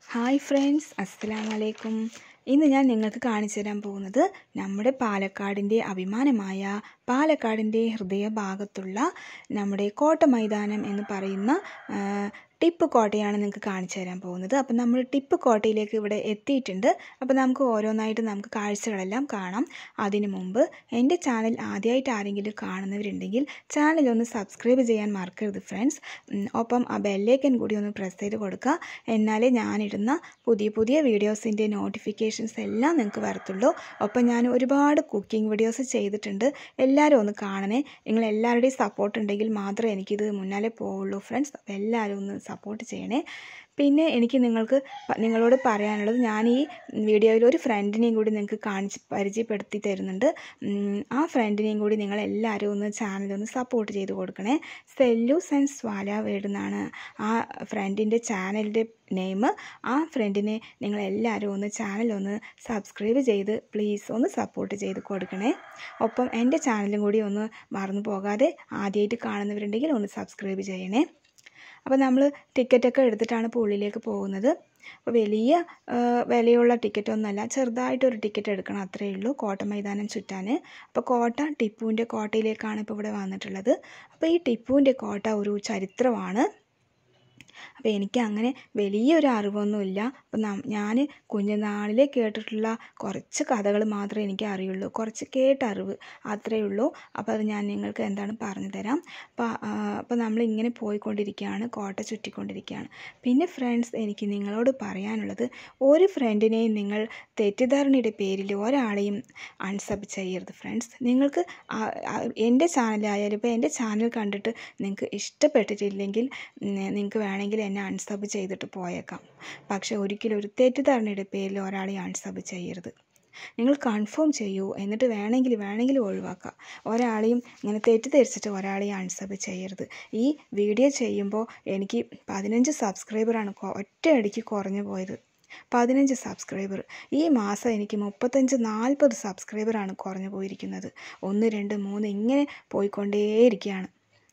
hi friends അസ്സലാം വലൈക്കും ഇന്ന് ഞാൻ നിങ്ങൾക്ക് കാണിച്ചു തരാൻ പോകുന്നത് നമ്മുടെ പാലക്കാടിൻ്റെ അഭിമാനമായ പാലക്കാടിൻ്റെ ഹൃദയഭാഗത്തുള്ള നമ്മുടെ കോട്ട മൈതാനം എന്ന് പറയുന്ന ആ, ടിപ്പ് കോട്ടയാണ് നിങ്ങൾക്ക് കാണിച്ചു തരാൻ പോകുന്നത് അപ്പം നമ്മൾ ടിപ്പ് കോട്ടയിലേക്ക് ഇവിടെ എത്തിയിട്ടുണ്ട് അപ്പോൾ നമുക്ക് ഓരോന്നായിട്ട് നമുക്ക് കാഴ്ചകളെല്ലാം കാണാം അതിനു മുമ്പ് എൻ്റെ ചാനൽ ആദ്യമായിട്ട് ആരെങ്കിലും കാണുന്നവരുണ്ടെങ്കിൽ ചാനൽ ഒന്ന് സബ്സ്ക്രൈബ് ചെയ്യാൻ മറക്കരുത് ഫ്രണ്ട്സ് ഉം, ഒപ്പം ആ ബെല്ലേക്കൻ കൂടി ഒന്ന് പ്രസ് ചെയ്ത് കൊടുക്കുക എന്നാലേ ഞാനിടുന്ന പുതിയ പുതിയ വീഡിയോസിൻ്റെ നോട്ടിഫിക്കേഷൻസ് എല്ലാം നിങ്ങൾക്ക് വരത്തുള്ളൂ ഒപ്പം ഞാൻ ഒരുപാട് കുക്കിംഗ് വീഡിയോസ് ചെയ്തിട്ടുണ്ട് എല്ലാവരും ഒന്ന് കാണണേ നിങ്ങൾ എല്ലാവരുടെയും സപ്പോർട്ട് ഉണ്ടെങ്കിൽ മാത്രമേ എനിക്കിത് മുന്നാലെ പോവുള്ളൂ ഫ്രണ്ട്സ് അപ്പോൾ എല്ലാവരും ഒന്ന് സപ്പോർട്ട് ചെയ്യണേ പിന്നെ എനിക്ക് നിങ്ങൾക്ക് പ- നിങ്ങളോട് പറയാനുള്ളത് ഞാൻ ഈ വീഡിയോയിൽ ഒരു ഫ്രണ്ടിനെയും കൂടി നിങ്ങൾക്ക് കാണിച്ച് പരിചയപ്പെടുത്തി തരുന്നുണ്ട് ഉം, ആ ഫ്രണ്ടിനെയും കൂടി നിങ്ങൾ എല്ലാവരും ഒന്ന് ചാനൽ ഒന്ന് സപ്പോർട്ട് ചെയ്ത് കൊടുക്കണേ സെല്ലൂസ് ആൻഡ് സ്വാല വേർഡ് എന്നാണ് ആ ഫ്രണ്ടിൻ്റെ ചാനലിൻ്റെ നെയിം ആ ഫ്രണ്ടിനെ നിങ്ങൾ എല്ലാവരും ഒന്ന് ചാനൽ ഒന്ന് സബ്സ്ക്രൈബ് ചെയ്ത് പ്ലീസ് ഒന്ന് സപ്പോർട്ട് ചെയ്ത് കൊടുക്കണേ ഒപ്പം എൻ്റെ ചാനലും കൂടി ഒന്ന് മറന്നു പോകാതെ ആദ്യമായിട്ട് കാണുന്നവരുണ്ടെങ്കിൽ ഒന്ന് സബ്സ്ക്രൈബ് ചെയ്യണേ അപ്പോൾ നമ്മൾ ടിക്കറ്റൊക്കെ എടുത്തിട്ടാണ് ഇപ്പോൾ ഉള്ളിലേക്ക് പോകുന്നത് അപ്പോൾ വലിയ ആ, വിലയുള്ള ടിക്കറ്റ് ഒന്നുമല്ല ചെറുതായിട്ടൊരു ടിക്കറ്റ് എടുക്കണം അത്രയേ ഉള്ളൂ കോട്ട മൈതാനം ചുറ്റാൻ അപ്പോൾ കോട്ട ടിപ്പുവിൻ്റെ കോട്ടയിലേക്കാണ് ഇപ്പോൾ ഇവിടെ വന്നിട്ടുള്ളത് അപ്പോൾ ഈ ടിപ്പുവിൻ്റെ കോട്ട ഒരു ചരിത്രമാണ് അപ്പോൾ എനിക്ക് അങ്ങനെ വലിയൊരു അറിവൊന്നുമില്ല അപ്പം ഞാൻ കുഞ്ഞുനാളിലെ കേട്ടിട്ടുള്ള കുറച്ച് കഥകൾ മാത്രമേ എനിക്ക് അറിയുള്ളൂ കുറച്ച് കേട്ടറിവ് അത്രയേ ഉള്ളൂ അപ്പോൾ അത് ഞാൻ നിങ്ങൾക്ക് എന്താണ് പറഞ്ഞു തരാം അപ്പോൾ അപ്പോൾ നമ്മളിങ്ങനെ പോയിക്കൊണ്ടിരിക്കുകയാണ് കോട്ട ചുറ്റിക്കൊണ്ടിരിക്കുകയാണ് പിന്നെ ഫ്രണ്ട്സ് എനിക്ക് നിങ്ങളോട് പറയാനുള്ളത് ഒരു ഫ്രണ്ടിനെയും നിങ്ങൾ തെറ്റിദ്ധാരണയുടെ പേരിൽ ഒരാളെയും അൺസബ് ചെയ്യരുത് ഫ്രണ്ട്സ് നിങ്ങൾക്ക് ആ- ആ- എൻ്റെ ചാനലായാലും ഇപ്പോൾ എൻ്റെ ചാനൽ കണ്ടിട്ട് നിങ്ങൾക്ക് ഇഷ്ടപ്പെട്ടിട്ടില്ലെങ്കിൽ നിങ്ങൾക്ക് വേണമെങ്കിൽ എന്നെ അൺസബ് ചെയ്തിട്ട് പോയേക്കാം പക്ഷേ ഒരിക്കലും ഒരു തെറ്റിദ്ധാരണയുടെ പേരിൽ ഒരാളെ അൺസബ് ചെയ്യരുത് നിങ്ങൾ കൺഫേം ചെയ്യൂ എന്നിട്ട് വേണമെങ്കിൽ വേണമെങ്കിൽ ഒഴിവാക്കുക ഒരാളെയും ഇങ്ങനെ തെറ്റിദ്ധരിച്ചിട്ട് ഒരാളെയും അൺസബ് ചെയ്യരുത് ഈ വീഡിയോ ചെയ്യുമ്പോൾ എനിക്ക് പതിനഞ്ച് സബ്സ്ക്രൈബറാണ് കൊ- ഒറ്റയടിക്ക് കുറഞ്ഞു പോയത് പതിനഞ്ച് സബ്സ്ക്രൈബർ ഈ മാസം എനിക്ക് മുപ്പത്തഞ്ച് നാൽപ്പത് സബ്സ്ക്രൈബറാണ് കുറഞ്ഞു പോയിരിക്കുന്നത് ഒന്ന് രണ്ട് മൂന്ന് ഇങ്ങനെ പോയിക്കൊണ്ടേയിരിക്കുകയാണ്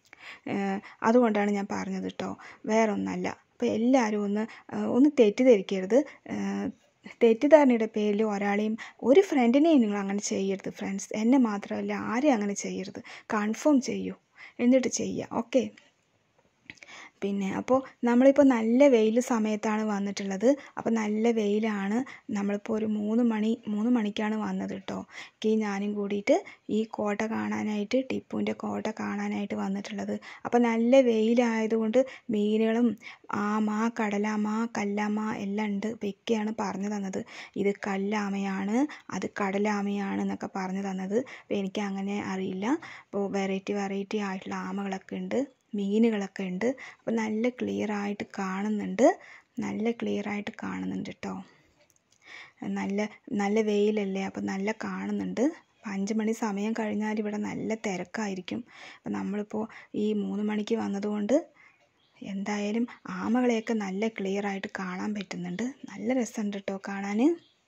ഏഹ് അതുകൊണ്ടാണ് ഞാൻ പറഞ്ഞത് കേട്ടോ വേറെ ഒന്നല്ല അപ്പോൾ എല്ലാവരും ഒന്ന് ഏഹ് ഒന്ന് തെറ്റിദ്ധരിക്കരുത് ഏഹ് തെറ്റിദ്ധാരണയുടെ പേരിൽ ഒരാളെയും ഒരു ഫ്രണ്ടിനെയും നിങ്ങൾ അങ്ങനെ ചെയ്യരുത് ഫ്രണ്ട്സ് എന്നെ മാത്രമല്ല ആരെയും അങ്ങനെ ചെയ്യരുത് കൺഫേം ചെയ്യൂ എന്നിട്ട് ചെയ്യുക ഓക്കെ പിന്നെ അപ്പോൾ നമ്മളിപ്പോൾ നല്ല വെയിൽ സമയത്താണ് വന്നിട്ടുള്ളത് അപ്പോൾ നല്ല വെയിലാണ് നമ്മളിപ്പോൾ ഒരു മൂന്ന് മണി മൂന്ന് മണിക്കാണ് വന്നത് കേട്ടോ ഈ ഞാനും കൂടിയിട്ട് ഈ കോട്ട കാണാനായിട്ട് ടിപ്പുവിൻ്റെ കോട്ട കാണാനായിട്ട് വന്നിട്ടുള്ളത് അപ്പോൾ നല്ല വെയിലായതുകൊണ്ട് മീനുകളും ആമ കടലാമ കല്ലാമ എല്ലാം ഉണ്ട് അപ്പോൾ ഇക്കയാണ് പറഞ്ഞു തന്നത് ഇത് കല്ലാമയാണ് അത് കടലാമയാണ് എന്നൊക്കെ പറഞ്ഞു തന്നത് അപ്പോൾ എനിക്ക് അങ്ങനെ അറിയില്ല അപ്പോൾ വെറൈറ്റി വെറൈറ്റി ആയിട്ടുള്ള ആമകളൊക്കെ ഉണ്ട് മീനുകളൊക്കെ ഉണ്ട് അപ്പോൾ നല്ല ക്ലിയർ ആയിട്ട് കാണുന്നുണ്ട് നല്ല ക്ലിയർ ആയിട്ട് കാണുന്നുണ്ട് കേട്ടോ നല്ല നല്ല വെയിലല്ലേ അപ്പോൾ നല്ല കാണുന്നുണ്ട് അപ്പോൾ അഞ്ച് മണി സമയം കഴിഞ്ഞാൽ ഇവിടെ നല്ല തിരക്കായിരിക്കും അപ്പോൾ നമ്മളിപ്പോൾ ഈ മൂന്ന് മണിക്ക് വന്നതുകൊണ്ട് എന്തായാലും ആമകളെയൊക്കെ നല്ല ക്ലിയർ ആയിട്ട് കാണാൻ പറ്റുന്നുണ്ട് നല്ല രസമുണ്ട് കേട്ടോ കാണാൻ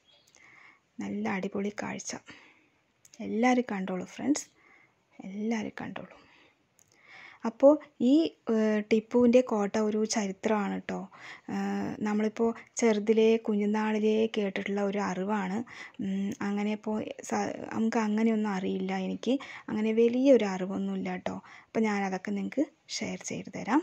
നല്ല അടിപൊളി കാഴ്ച എല്ലാവരും കണ്ടോളൂ ഫ്രണ്ട്സ് എല്ലാവരും കണ്ടോളൂ അപ്പോൾ ഈ ഏഹ്, ടിപ്പുവിൻ്റെ കോട്ട ഒരു ചരിത്രമാണ് കേട്ടോ ഏഹ്, നമ്മളിപ്പോൾ ചെറുതിലേ കുഞ്ഞുനാളിലേ കേട്ടിട്ടുള്ള ഒരു അറിവാണ് ഉം, അങ്ങനെ ഇപ്പോൾ സ- നമുക്ക് അങ്ങനെയൊന്നും അറിയില്ല എനിക്ക് അങ്ങനെ വലിയൊരു അറിവൊന്നുമില്ല കേട്ടോ അപ്പോൾ ഞാനതൊക്കെ നിങ്ങൾക്ക് ഷെയർ ചെയ്ത് തരാം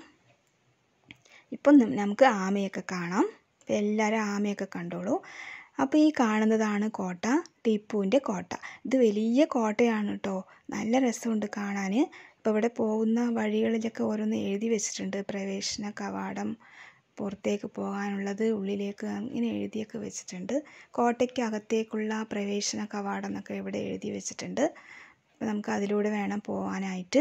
ഇപ്പം നം- നമുക്ക് ആമയൊക്കെ കാണാം അപ്പോൾ എല്ലാവരും ആമയൊക്കെ കണ്ടോളൂ അപ്പോൾ ഈ കാണുന്നതാണ് കോട്ട ടിപ്പുവിൻ്റെ കോട്ട ഇത് വലിയ കോട്ടയാണ് കേട്ടോ നല്ല രസമുണ്ട് കാണാൻ അപ്പോൾ ഇവിടെ പോകുന്ന വഴികളിലൊക്കെ ഓരോന്ന് എഴുതി വെച്ചിട്ടുണ്ട് പ്രവേശന കവാടം പുറത്തേക്ക് പോകാനുള്ളത് ഉള്ളിലേക്ക് അങ്ങനെ എഴുതിയൊക്കെ വെച്ചിട്ടുണ്ട് കോട്ടയ്ക്കകത്തേക്കുള്ള പ്രവേശന കവാടം എന്നൊക്കെ ഇവിടെ എഴുതി വെച്ചിട്ടുണ്ട് അപ്പോൾ നമുക്ക് അതിലൂടെ വേണം പോകാനായിട്ട്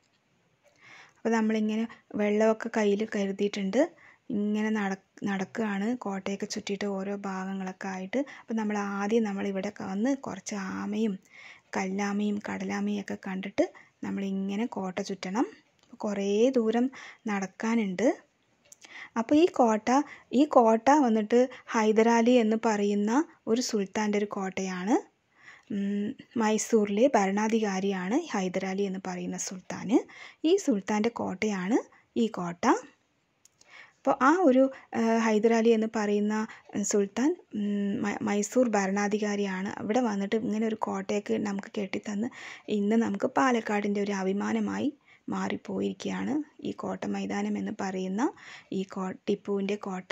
അപ്പോൾ നമ്മളിങ്ങനെ വെള്ളമൊക്കെ കയ്യിൽ കരുതിയിട്ടുണ്ട് ഇങ്ങനെ നട നടക്കുകയാണ് കോട്ടയൊക്കെ ചുറ്റിയിട്ട് ഓരോ ഭാഗങ്ങളൊക്കെ ആയിട്ട് അപ്പോൾ നമ്മൾ ആദ്യം നമ്മളിവിടെ വന്ന് കുറച്ച് ആമയും കല്ലാമയും കടലാമയും ഒക്കെ കണ്ടിട്ട് നമ്മളിങ്ങനെ കോട്ട ചുറ്റണം കുറേ ദൂരം നടക്കാനുണ്ട് അപ്പോൾ ഈ കോട്ട ഈ കോട്ട വന്നിട്ട് ഹൈദരാലി എന്ന് പറയുന്ന ഒരു സുൽത്താൻ്റെ ഒരു കോട്ടയാണ് ഉം, മൈസൂറിലെ ഭരണാധികാരിയാണ് ഹൈദരാലി എന്ന് പറയുന്ന സുൽത്താൻ ഈ സുൽത്താൻ്റെ കോട്ടയാണ് ഈ കോട്ട അപ്പോൾ ആ ഒരു ഹൈദരാലി എന്ന് പറയുന്ന സുൽത്താൻ മൈസൂർ ഭരണാധികാരിയാണ് അവിടെ വന്നിട്ട് ഇങ്ങനെ ഒരു കോട്ടയൊക്കെ നമുക്ക് കെട്ടിത്തന്ന് ഇന്ന് നമുക്ക് പാലക്കാടിൻ്റെ ഒരു അഭിമാനമായി മാറിപ്പോയിരിക്കുകയാണ് ഈ കോട്ട മൈതാനം എന്ന് പറയുന്ന ഈ കോ ടിപ്പുവിൻ്റെ കോട്ട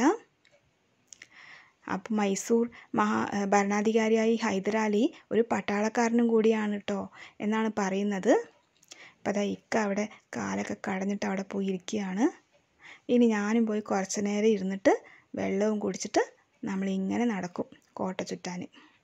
അപ്പോൾ മൈസൂർ മഹാ ഭരണാധികാരിയായി ഹൈദരാലി ഒരു പട്ടാളക്കാരനും കൂടിയാണ് കേട്ടോ എന്നാണ് പറയുന്നത് അപ്പോൾ അതാ ഇക്ക അവിടെ കാലൊക്കെ കടഞ്ഞിട്ട് അവിടെ പോയി ഇരിക്കുകയാണ് ഇനി ഞാനും പോയി കുറച്ച് നേരം ഇരുന്നിട്ട് വെള്ളവും കുടിച്ചിട്ട് നമ്മളിങ്ങനെ നടക്കും കോട്ട ചുറ്റാൻ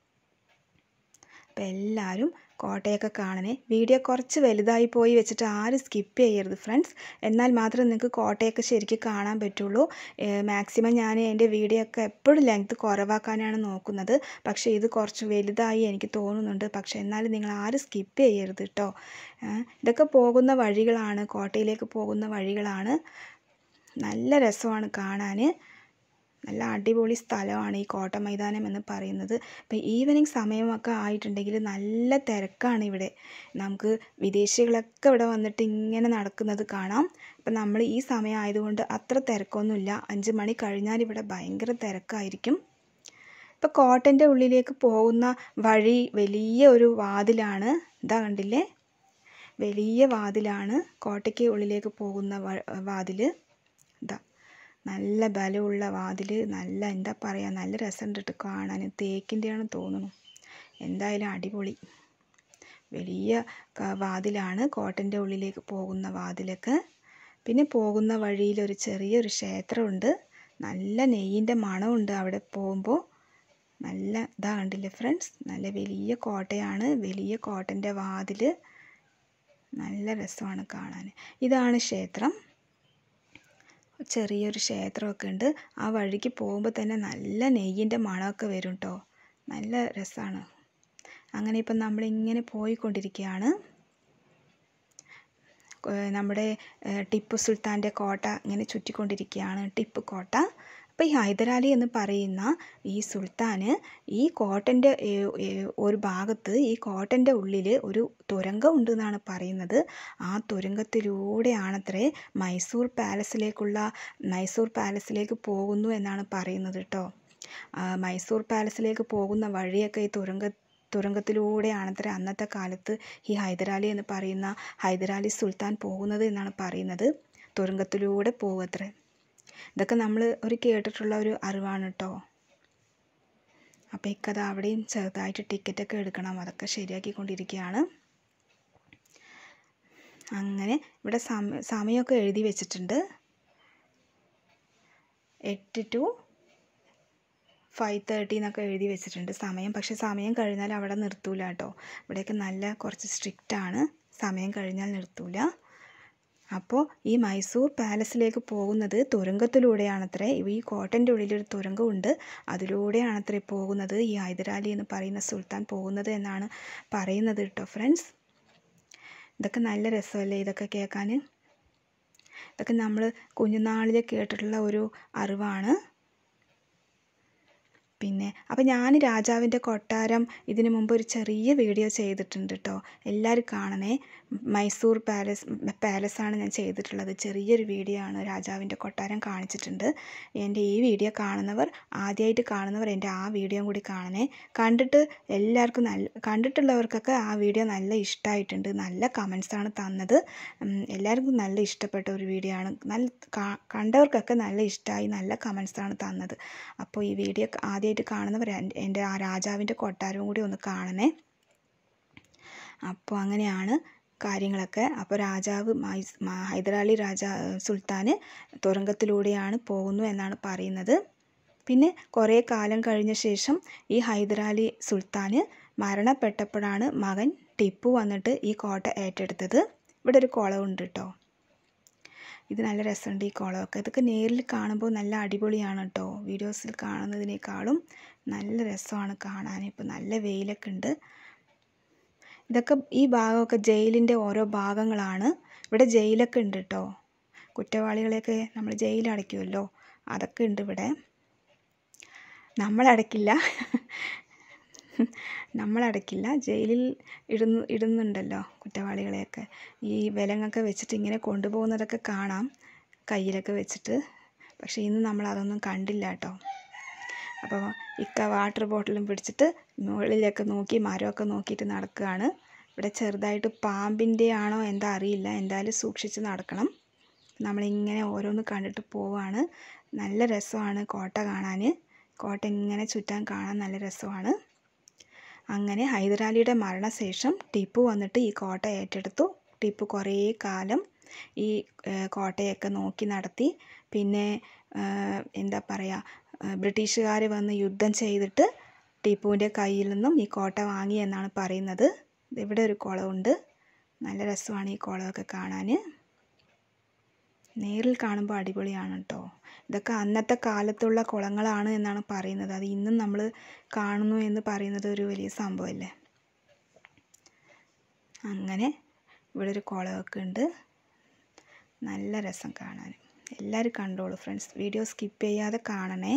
അപ്പോൾ എല്ലാവരും കോട്ടയൊക്കെ കാണണേ വീഡിയോ കുറച്ച് വലുതായി പോയി വെച്ചിട്ട് ആരും സ്കിപ്പ് ചെയ്യരുത് ഫ്രണ്ട്സ് എന്നാൽ മാത്രമേ നിങ്ങൾക്ക് കോട്ടയൊക്കെ ശരിക്കും കാണാൻ പറ്റുള്ളൂ മാക്സിമം ഞാൻ എൻ്റെ വീഡിയോ ഒക്കെ എപ്പോഴും ലെങ്ത് കുറവാക്കാനാണ് നോക്കുന്നത് പക്ഷേ ഇത് കുറച്ച് വലുതായി എനിക്ക് തോന്നുന്നുണ്ട് പക്ഷേ എന്നാലും നിങ്ങൾ ആരും സ്കിപ്പ് ചെയ്യരുത് കേട്ടോ ഇതൊക്കെ പോകുന്ന വഴികളാണ് കോട്ടയിലേക്ക് പോകുന്ന വഴികളാണ് നല്ല രസമാണ് കാണാൻ നല്ല അടിപൊളി സ്ഥലമാണ് ഈ കോട്ട മൈതാനം എന്ന് പറയുന്നത് ഇപ്പം ഈവനിങ് സമയമൊക്കെ ആയിട്ടുണ്ടെങ്കിൽ നല്ല തിരക്കാണ് ഇവിടെ നമുക്ക് വിദേശികളൊക്കെ ഇവിടെ വന്നിട്ട് ഇങ്ങനെ നടക്കുന്നത് കാണാം അപ്പം നമ്മൾ ഈ സമയം ആയതുകൊണ്ട് അത്ര തിരക്കൊന്നുമില്ല അഞ്ച് മണി കഴിഞ്ഞാൽ ഇവിടെ ഭയങ്കര തിരക്കായിരിക്കും ഇപ്പം കോട്ടൻ്റെ ഉള്ളിലേക്ക് പോകുന്ന വഴി വലിയ ഒരു വാതിലാണ് ഇതാ കണ്ടില്ലേ വലിയ വാതിലാണ് കോട്ടയ്ക്ക് ഉള്ളിലേക്ക് പോകുന്ന വാതിൽ ഇതാ നല്ല ബലമുള്ള വാതിൽ നല്ല എന്താ പറയുക നല്ല രസമുണ്ട് കേട്ടോ കാണാൻ തേക്കിൻ്റെയാണ് തോന്നുന്നു എന്തായാലും അടിപൊളി വലിയ വാതിലാണ് കോട്ടൻ്റെ ഉള്ളിലേക്ക് പോകുന്ന വാതിലൊക്കെ പിന്നെ പോകുന്ന വഴിയിൽ ഒരു ചെറിയൊരു ക്ഷേത്രമുണ്ട് നല്ല നെയ്യിൻ്റെ മണമുണ്ട് അവിടെ പോകുമ്പോൾ നല്ല ഇതാ കണ്ടില്ലേ ഫ്രണ്ട്സ് നല്ല വലിയ കോട്ടയാണ് വലിയ കോട്ടൻ്റെ വാതിൽ നല്ല രസമാണ് കാണാൻ ഇതാണ് ക്ഷേത്രം ചെറിയൊരു ക്ഷേത്രമൊക്കെ ഉണ്ട് ആ വഴിക്ക് പോകുമ്പോൾ തന്നെ നല്ല നെയ്യിൻ്റെ മണമൊക്കെ വരും കേട്ടോ നല്ല രസമാണ് അങ്ങനെ ഇപ്പം നമ്മളിങ്ങനെ പോയിക്കൊണ്ടിരിക്കുകയാണ് നമ്മുടെ ടിപ്പു സുൽത്താൻ്റെ കോട്ട ഇങ്ങനെ ചുറ്റിക്കൊണ്ടിരിക്കുകയാണ് ടിപ്പു കോട്ട അപ്പോൾ ഈ ഹൈദരാലി എന്ന് പറയുന്ന ഈ സുൽത്താന് ഈ കോട്ടൻ്റെ ഒരു ഭാഗത്ത് ഈ കോട്ടൻ്റെ ഉള്ളിൽ ഒരു തുരങ്കം ഉണ്ട് എന്നാണ് പറയുന്നത് ആ തുരങ്കത്തിലൂടെയാണത്രേ മൈസൂർ പാലസിലേക്കുള്ള മൈസൂർ പാലസിലേക്ക് പോകുന്നു എന്നാണ് പറയുന്നത് കേട്ടോ മൈസൂർ പാലസിലേക്ക് പോകുന്ന വഴിയൊക്കെ ഈ തുരങ്ക തുരങ്കത്തിലൂടെയാണത്രേ അന്നത്തെ കാലത്ത് ഈ ഹൈദരാലി എന്ന് പറയുന്ന ഹൈദരാലി സുൽത്താൻ പോകുന്നത് എന്നാണ് പറയുന്നത് തുരങ്കത്തിലൂടെ പോകത്രേ ഇതൊക്കെ നമ്മൾ ഒരു കേട്ടിട്ടുള്ള ഒരു അറിവാണ് കേട്ടോ അപ്പോൾ ഇക്കത് അവിടെയും ചെറുതായിട്ട് ടിക്കറ്റൊക്കെ എടുക്കണം അതൊക്കെ ശരിയാക്കിക്കൊണ്ടിരിക്കുകയാണ് അങ്ങനെ ഇവിടെ സമ സമയമൊക്കെ എഴുതി വെച്ചിട്ടുണ്ട് എട്ട് ടു ഫൈവ് തേർട്ടി എന്നൊക്കെ എഴുതി വെച്ചിട്ടുണ്ട് സമയം പക്ഷേ സമയം കഴിഞ്ഞാൽ അവിടെ നിർത്തൂല കേട്ടോ ഇവിടെയൊക്കെ നല്ല കുറച്ച് സ്ട്രിക്റ്റ് ആണ് സമയം കഴിഞ്ഞാൽ നിർത്തൂല അപ്പോൾ ഈ മൈസൂർ പാലസിലേക്ക് പോകുന്നത് തുരങ്കത്തിലൂടെയാണത്രേ ഈ കോട്ടൻ്റെ ഉള്ളിലൊരു തുരങ്കമുണ്ട് അതിലൂടെയാണത്രേ പോകുന്നത് ഈ ഹൈദരാലി എന്ന് പറയുന്ന സുൽത്താൻ പോകുന്നത് എന്നാണ് പറയുന്നത് കേട്ടോ ഫ്രണ്ട്സ് ഇതൊക്കെ നല്ല രസമല്ലേ ഇതൊക്കെ കേൾക്കാൻ ഇതൊക്കെ നമ്മൾ കുഞ്ഞുനാളിൽ കേട്ടിട്ടുള്ള ഒരു അറിവാണ് പിന്നെ അപ്പോൾ ഞാൻ രാജാവിൻ്റെ കൊട്ടാരം ഇതിനു മുമ്പ് ഒരു ചെറിയ വീഡിയോ ചെയ്തിട്ടുണ്ട് കേട്ടോ എല്ലാവരും കാണണേ മൈസൂർ പാലസ് പാലസാണ് ഞാൻ ചെയ്തിട്ടുള്ളത് ചെറിയൊരു വീഡിയോ ആണ് രാജാവിൻ്റെ കൊട്ടാരം കാണിച്ചിട്ടുണ്ട് എൻ്റെ ഈ വീഡിയോ കാണുന്നവർ ആദ്യമായിട്ട് കാണുന്നവർ എൻ്റെ ആ വീഡിയോ കൂടി കാണണേ കണ്ടിട്ട് എല്ലാവർക്കും നല്ല കണ്ടിട്ടുള്ളവർക്കൊക്കെ ആ വീഡിയോ നല്ല ഇഷ്ടമായിട്ടുണ്ട് നല്ല കമൻസാണ് തന്നത് എല്ലാവർക്കും നല്ല ഇഷ്ടപ്പെട്ട ഒരു വീഡിയോ ആണ് നല്ല കണ്ടവർക്കൊക്കെ നല്ല ഇഷ്ടമായി നല്ല കമൻസാണ് തന്നത് അപ്പോൾ ഈ വീഡിയോ ആദ്യമായിട്ട് കാണുന്നവർ എൻ്റെ ആ രാജാവിൻ്റെ കൊട്ടാരവും കൂടി ഒന്ന് കാണണേ അപ്പോൾ അങ്ങനെയാണ് കാര്യങ്ങളൊക്കെ അപ്പോൾ രാജാവ് ഹൈദരാലി രാജാ സുൽത്താന് തുരങ്കത്തിലൂടെയാണ് പോകുന്നു എന്നാണ് പറയുന്നത് പിന്നെ കുറേ കാലം കഴിഞ്ഞ ശേഷം ഈ ഹൈദരാലി സുൽത്താന് മരണപ്പെട്ടപ്പോഴാണ് മകൻ ടിപ്പു വന്നിട്ട് ഈ കോട്ട ഏറ്റെടുത്തത് ഇവിടെ ഒരു കുളമുണ്ട് കേട്ടോ ഇത് നല്ല രസമുണ്ട് ഈ കുളമൊക്കെ ഇതൊക്കെ നേരിൽ കാണുമ്പോൾ നല്ല അടിപൊളിയാണ് കേട്ടോ വീഡിയോസിൽ കാണുന്നതിനേക്കാളും നല്ല രസമാണ് കാണാൻ ഇപ്പോൾ നല്ല വെയിലൊക്കെ ഉണ്ട് ഇതൊക്കെ ഈ ഭാഗമൊക്കെ ജയിലിൻ്റെ ഓരോ ഭാഗങ്ങളാണ് ഇവിടെ ജയിലൊക്കെ ഉണ്ട് കേട്ടോ കുറ്റവാളികളെയൊക്കെ നമ്മൾ ജയിലടയ്ക്കുമല്ലോ അതൊക്കെ ഉണ്ട് ഇവിടെ നമ്മളടയ്ക്കില്ല നമ്മളടയ്ക്കില്ല ജയിലിൽ ഇടുന്നു ഇടുന്നുണ്ടല്ലോ കുറ്റവാളികളെയൊക്കെ ഈ വിലങ്ങൊക്കെ വെച്ചിട്ട് ഇങ്ങനെ കൊണ്ടുപോകുന്നതൊക്കെ കാണാം കയ്യിലൊക്കെ വെച്ചിട്ട് പക്ഷേ ഇന്ന് നമ്മൾ അതൊന്നും കണ്ടില്ല കേട്ടോ അപ്പോൾ ഇക്ക വാട്ടർ ബോട്ടിലും പിടിച്ചിട്ട് മുകളിലൊക്കെ നോക്കി മരമൊക്കെ നോക്കിയിട്ട് നടക്കുകയാണ് ഇവിടെ ചെറുതായിട്ട് പാമ്പിൻ്റെ ആണോ എന്താ അറിയില്ല എന്തായാലും സൂക്ഷിച്ച് നടക്കണം നമ്മളിങ്ങനെ ഓരോന്ന് കണ്ടിട്ട് പോവാണ് നല്ല രസമാണ് കോട്ട കാണാൻ കോട്ട ഇങ്ങനെ ചുറ്റാൻ കാണാൻ നല്ല രസമാണ് അങ്ങനെ ഹൈദരാലിയുടെ മരണശേഷം ടിപ്പു വന്നിട്ട് ഈ കോട്ട ഏറ്റെടുത്തു ടിപ്പു കുറേ കാലം ഈ ഏഹ്, കോട്ടയൊക്കെ നോക്കി നടത്തി പിന്നെ ഏഹ്, എന്താ പറയുക ബ്രിട്ടീഷുകാർ വന്ന് യുദ്ധം ചെയ്തിട്ട് ടിപ്പുവിൻ്റെ കയ്യിൽ നിന്നും ഈ കോട്ട വാങ്ങി എന്നാണ് പറയുന്നത് ഇവിടെ ഒരു കുളമുണ്ട് നല്ല രസമാണ് ഈ കുളമൊക്കെ കാണാൻ നേരിൽ കാണുമ്പോൾ അടിപൊളിയാണ് കേട്ടോ ഇതൊക്കെ അന്നത്തെ കാലത്തുള്ള കുളങ്ങളാണ് എന്നാണ് പറയുന്നത് അത് ഇന്നും നമ്മൾ കാണുന്നു എന്ന് പറയുന്നത് ഒരു വലിയ സംഭവമല്ലേ അങ്ങനെ ഇവിടെ ഒരു കുളമൊക്കെ ഉണ്ട് നല്ല രസം കാണാൻ എല്ലാവരും കണ്ടോളൂ ഫ്രണ്ട്സ് വീഡിയോ സ്കിപ്പ് ചെയ്യാതെ കാണണേ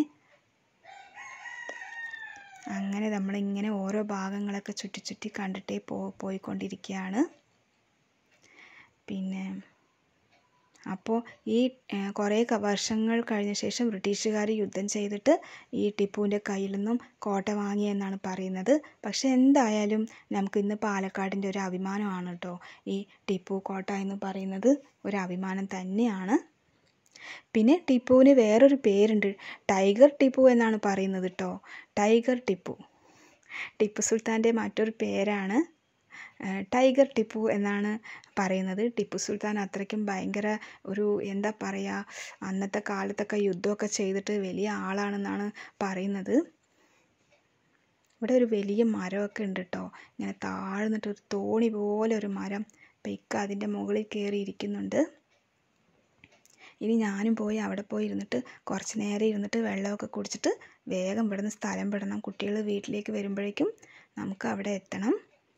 അങ്ങനെ നമ്മളിങ്ങനെ ഓരോ ഭാഗങ്ങളൊക്കെ ചുറ്റി ചുറ്റി കണ്ടിട്ടേ പോ പോയിക്കൊണ്ടിരിക്കുകയാണ് പിന്നെ അപ്പോൾ ഈ ഏഹ്, കുറേ ക- വർഷങ്ങൾ കഴിഞ്ഞ ശേഷം ബ്രിട്ടീഷുകാർ യുദ്ധം ചെയ്തിട്ട് ഈ ടിപ്പുവിൻ്റെ കയ്യിൽ നിന്നും കോട്ട വാങ്ങി എന്നാണ് പറയുന്നത് പക്ഷെ എന്തായാലും നമുക്ക് ഇന്ന് പാലക്കാടിൻ്റെ ഒരു അഭിമാനമാണ് കേട്ടോ ഈ ടിപ്പു കോട്ട എന്ന് പറയുന്നത് ഒരു അഭിമാനം തന്നെയാണ് പിന്നെ ടിപ്പുവിന് വേറൊരു പേരുണ്ട് ടൈഗർ ടിപ്പു എന്നാണ് പറയുന്നത് കേട്ടോ ടൈഗർ ടിപ്പു ടിപ്പു സുൽത്താൻ്റെ മറ്റൊരു പേരാണ് ഏഹ്, ടൈഗർ ടിപ്പു എന്നാണ് പറയുന്നത് ടിപ്പു സുൽത്താൻ അത്രയ്ക്കും ഭയങ്കര ഒരു എന്താ പറയുക അന്നത്തെ കാലത്തൊക്കെ യുദ്ധമൊക്കെ ചെയ്തിട്ട് വലിയ ആളാണെന്നാണ് പറയുന്നത് ഇവിടെ ഒരു വലിയ മരമൊക്കെ ഉണ്ട് കേട്ടോ ഇങ്ങനെ താഴ്ന്നിട്ട് ഒരു തോണി പോലെ ഒരു മരം അപ്പം ഇക്ക അതിൻ്റെ മുകളിൽ കയറി ഇരിക്കുന്നുണ്ട് ഇനി ഞാനും പോയി അവിടെ പോയി ഇരുന്നിട്ട് കുറച്ച് നേരം ഇരുന്നിട്ട് വെള്ളമൊക്കെ കുടിച്ചിട്ട് വേഗം ഇവിടുന്ന് സ്ഥലം വിടണം കുട്ടികൾ വീട്ടിലേക്ക് വരുമ്പോഴേക്കും നമുക്ക് അവിടെ എത്തണം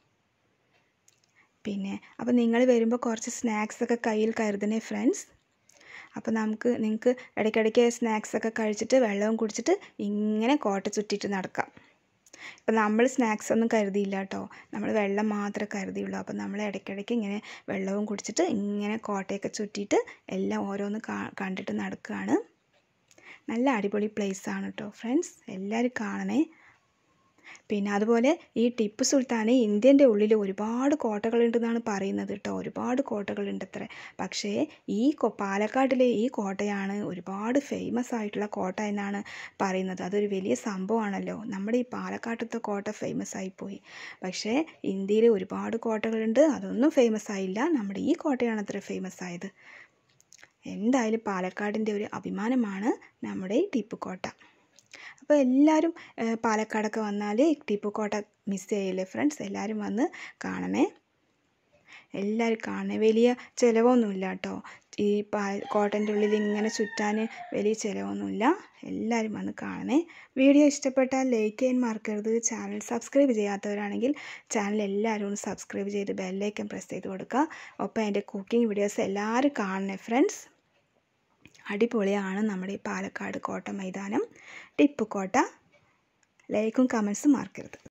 പിന്നെ അപ്പോൾ നിങ്ങൾ വരുമ്പോൾ കുറച്ച് സ്നാക്സ് ഒക്കെ കയ്യിൽ കരുതണേ ഫ്രണ്ട്സ് അപ്പോൾ നമുക്ക് നിങ്ങൾക്ക് ഇടയ്ക്കിടയ്ക്ക് സ്നാക്സ് ഒക്കെ കഴിച്ചിട്ട് വെള്ളവും കുടിച്ചിട്ട് ഇങ്ങനെ കോട്ട ചുറ്റിയിട്ട് നടക്കാം ഇപ്പം നമ്മൾ സ്നാക്സ് ഒന്നും കരുതിയില്ല കേട്ടോ നമ്മൾ വെള്ളം മാത്രമേ കരുതിയുള്ളൂ അപ്പം നമ്മൾ ഇടയ്ക്കിടയ്ക്ക് ഇങ്ങനെ വെള്ളവും കുടിച്ചിട്ട് ഇങ്ങനെ കോട്ടയൊക്കെ ചുറ്റിയിട്ട് എല്ലാം ഓരോന്ന് കാ കണ്ടിട്ട് നടക്കുകയാണ് നല്ല അടിപൊളി place ആണ് കേട്ടോ ഫ്രണ്ട്സ് എല്ലാവരും കാണണേ പിന്നെ അതുപോലെ ഈ ടിപ്പു സുൽത്താന് ഇന്ത്യൻ്റെ ഉള്ളിൽ ഒരുപാട് കോട്ടകളുണ്ടെന്നാണ് പറയുന്നത് കേട്ടോ ഒരുപാട് കോട്ടകളുണ്ട് അത്ര പക്ഷേ ഈ കൊ- പാലക്കാട്ടിലെ ഈ കോട്ടയാണ് ഒരുപാട് ഫേമസ് ആയിട്ടുള്ള കോട്ട എന്നാണ് പറയുന്നത് അതൊരു വലിയ സംഭവമാണല്ലോ നമ്മുടെ ഈ പാലക്കാട്ടത്തെ കോട്ട ഫേമസ് ആയിപ്പോയി പക്ഷേ ഇന്ത്യയിൽ ഒരുപാട് കോട്ടകളുണ്ട് അതൊന്നും ഫേമസ് ആയില്ല നമ്മുടെ ഈ കോട്ടയാണ് അത്ര ഫേമസ് ആയത് എന്തായാലും പാലക്കാടിൻ്റെ ഒരു അഭിമാനമാണ് നമ്മുടെ ഈ ടിപ്പു കോട്ട അപ്പോൾ എല്ലാവരും ഏഹ്, പാലക്കാടൊക്കെ വന്നാൽ ടിപ്പു കോട്ട മിസ് ചെയ്യില്ലേ ഫ്രണ്ട്സ് എല്ലാവരും വന്ന് കാണണേ എല്ലാവരും കാണണേ വലിയ ചിലവൊന്നുമില്ല കേട്ടോ ഈ പാ കോട്ടൻ്റെ ഉള്ളിൽ ഇങ്ങനെ ചുറ്റാൻ വലിയ ചിലവൊന്നുമില്ല എല്ലാവരും വന്ന് കാണണേ വീഡിയോ ഇഷ്ടപ്പെട്ടാൽ ലൈക്ക് ചെയ്യാൻ മറക്കരുത് ചാനൽ സബ്സ്ക്രൈബ് ചെയ്യാത്തവരാണെങ്കിൽ ചാനൽ എല്ലാവരും ഒന്ന് സബ്സ്ക്രൈബ് ചെയ്ത് ബെല്ലൈക്കൻ പ്രസ് ചെയ്ത് കൊടുക്കുക ഒപ്പം എൻ്റെ കുക്കിംഗ് വീഡിയോസ് എല്ലാവരും കാണണേ ഫ്രണ്ട്സ് അടിപൊളിയാണ് നമ്മുടെ ഈ പാലക്കാട് കോട്ട മൈതാനം ടിപ്പു കോട്ട ലൈക്കും കമൻസും മറക്കരുത്